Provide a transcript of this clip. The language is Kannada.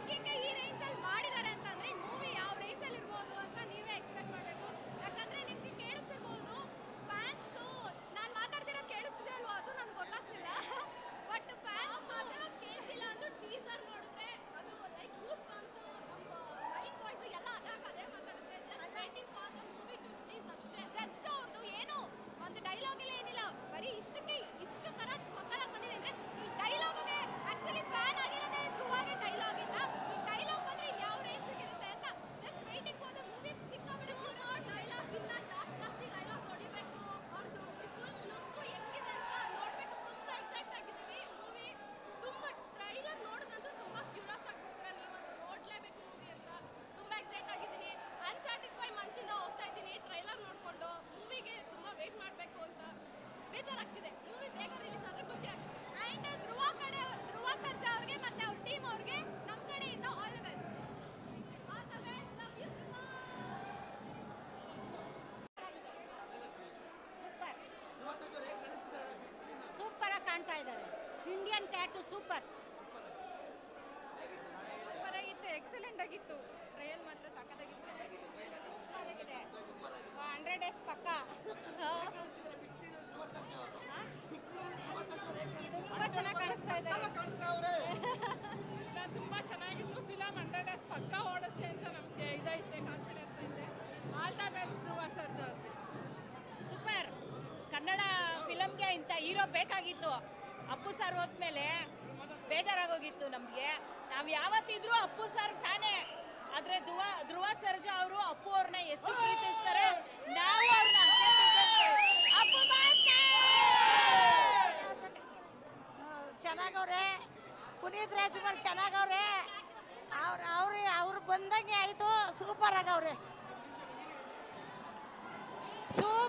ಮೇಕಿಂಗ್ ಈ ರೇಂಜ್ ಅಲ್ಲಿ ಮಾಡಿದ್ದಾರೆ ಅಂತಂದ್ರೆ ಮೂವಿ ಯಾವ ರೇಂಜ್ ಅಲ್ಲಿ ಇರ್ಬೋದು ಅಂತ ನೀವೇ ಎಕ್ಸ್ಪೆಕ್ಟ್ ಮಾಡಬೇಕು ಯಾಕಂದ್ರೆ ನಿಮ್ಗೆ ಕೇಳಿಸ್ತಿರ್ಬೋದು ಫ್ಯಾನ್ಸ್ ನಾನು ಮಾತಾಡ್ತಿರೋದು ಕೇಳಿಸ್ತಿದೆ ಅಲ್ವಾ ಅದು ನನ್ಗೆ ಗೊತ್ತಾಗ್ತಿಲ್ಲ ಬಟ್ ಫ್ಯಾನ್ಸ್ ಮಾತ್ರ ಕೇಳಿಸಿಲ್ಲ ಅಂದ್ರೂ ಟೀಸರ್ ನೋಡಿದ್ರೆ ಅದು ಲೈಕ್ ಗೂಸ್ ಬಾಂಬ್ಸ್ ನಮ್ಮ ಮೈಂಡ್ ವಾಯ್ಸ್ ಎಲ್ಲ ಅದಾಗ ಅದೇ ಮಾತಾಡುತ್ತೆ just waiting for the movie to release ಅಷ್ಟೇ ಜಸ್ಟ್ ಅವ್ರದ್ದು ಏನು ಒಂದು ಡೈಲಾಗ್ ಇಲ್ಲ ಏನಿಲ್ಲ ಬರೀ ಇಷ್ಟಕ್ಕೆ ಇಷ್ಟು ತರ ಸಕ್ಕದಾಗಿ ಬಂದಿದೆ ಅಂದ್ರೆ ಈ ಡೈಲಾಗ್ಗೆ ಆಕ್ಚುಲಿ ಫ್ಯಾನ್ ಆಗಿರೋದೇ ಧ್ರುವಾಗೆ ಡೈಲಾಗ್ ಇಂದ ಈ ಡೈಲಾಗ್ ಬಂದ್ರೆ ಯಾವ ರೇಂಜ್ ಇರುತ್ತೆ ಅಂತ just waiting for the movie ಸಿಕ್ಕಾಬಿಟ್ಟು ಡೈಲಾಗ್ಸ್ ಇಲ್ಲ ಜಾಸ್ತಿ ಜಾಸ್ತಿ ಡೈಲಾಗ್ಸ್ ಹೊಡಿಬೇಕು ಅವ್ರದ್ದು ಫುಲ್ ಲುಕ್ ಹೆಂಗಿದೆ ಅಂತ ನೋಡ್ಬೇಕು ತುಂಬಾ ಎಕ್ಸೈಟ್ ಆಗಿದ್ದೀವಿ ಮೂವಿ ತುಂಬಾ ಟ್ರೈಲರ್ ನೋಡಿದ್ರಂತೂ ತುಂಬಾ ಕ್ಯೂರಿಯಸ್ ಆಗ್ಬಿಡ್ತೀರ ನೀವು ಅದು ನೋಡ್ಲೇಬೇಕು ಮೂವಿ ಅಂತ ತುಂಬಾ ಎಕ್ಸೈಟ್ ಆಗಿದ್ದೀನಿ ಅನ್ಸ್ಯಾಟಿಸ್ಫೈ ಮನ್ಸಿಂದ ಹೋಗ್ತಾ ಇದ್ದೀನಿ ಟ್ರೈಲರ್ ನೋಡ್ಕೊಂಡು ಮೂವಿಗೆ ತುಂಬಾ ವೇಟ್ ಮಾಡಬೇಕು ಅಂತ ಬೇಜಾರಾಗ್ತಿದೆ ಮೂವಿ ಬೇಗ ರಿಲೀಸ್ ಆದ್ರೆ ಖುಷಿ ಆಗ್ತಿದೆ ಅಂಡ್ ಧ್ರುವ ಕಡೆ ಧ್ರುವ ಸರ್ಜಾ ಅವ್ರಿಗೆ ಮತ್ತೆ ಅವ್ರ ಟೀಮ್ ಅವ್ರಿಗೆ ನಮ್ಮ ಕಡೆಯಿಂದ all the best all the best love you Dhruva super super ಆಗಿ ಕಾಣ್ತಾ ಇದ್ದಾರೆ ಇಂಡಿಯನ್ ಟ್ಯಾಟು ಸೂಪರ್ ಸೂಪರ್ ಆಗಿತ್ತು ಎಕ್ಸಲೆಂಟ್ ಆಗಿತ್ತು ಟ್ರಯಲ್ ಮಾತ್ರ ಸಖತ್ತಾಗಿತ್ತು ಸೂಪರ್ ಆಗಿದೆ ಹಂಡ್ರೆಡ್ ಡೇಸ್ ಪಕ್ಕ ತುಂಬಾ ಚೆನ್ನಾಗಿ ಕಾಣಿಸ್ತಾ ಇದ್ದಾರೆ ತುಂಬ ಚೆನ್ನಾಗಿತ್ತು ಫಿಲಮ್ ಹಂಡ್ರೆಡ್ ಡೇಸ್ ಪಕ್ಕ ಓಡುತ್ತೆ ಅಂತ ನಮಗೆ ಇದೈತೆ ಕಾನ್ಫಿಡೆನ್ಸ್ ಐತೆ all the best Dhruva Sarja ಅವ್ರಿಗೆ ಸೂಪರ್ ಕನ್ನಡ ಫಿಲಮ್ಗೆ ಇಂಥ ಹೀರೋ ಬೇಕಾಗಿತ್ತು ಅಪ್ಪು ಸರ್ ಹೋದ್ಮೇಲೆ ಬೇಜಾರಾಗೋಗಿತ್ತು ನಮಗೆ ನಾವು ಯಾವತ್ತಿದ್ರೂ ಅಪ್ಪು ಸರ್ ಫ್ಯಾನೇ ಆದರೆ ಧ್ರುವ ಧ್ರುವ ಸರ್ಜಾ ಅವರು ಅಪ್ಪು ಅವ್ರನ್ನ ಎಷ್ಟು ಪ್ರೀತಿಸ್ತಾರೆ ನಾವು ಅವ್ರನ್ನ ಅಷ್ಟೇ ಪ್ರೀತಿಸ್ತೀವಿ. ಅಪ್ಪು ಚೆನ್ನಾಗವ್ರೆ ಪುನೀತ್ ರಾಜ್ಕುಮಾರ್ ಚೆನ್ನಾಗವ್ರೆ ಅವ್ರ ಅವ್ರು ಅವ್ರು ಬಂದಂಗೆ ಆಯಿತು ಸೂಪರ್ ಆಗವ್ರೆ ಸೂಪರ್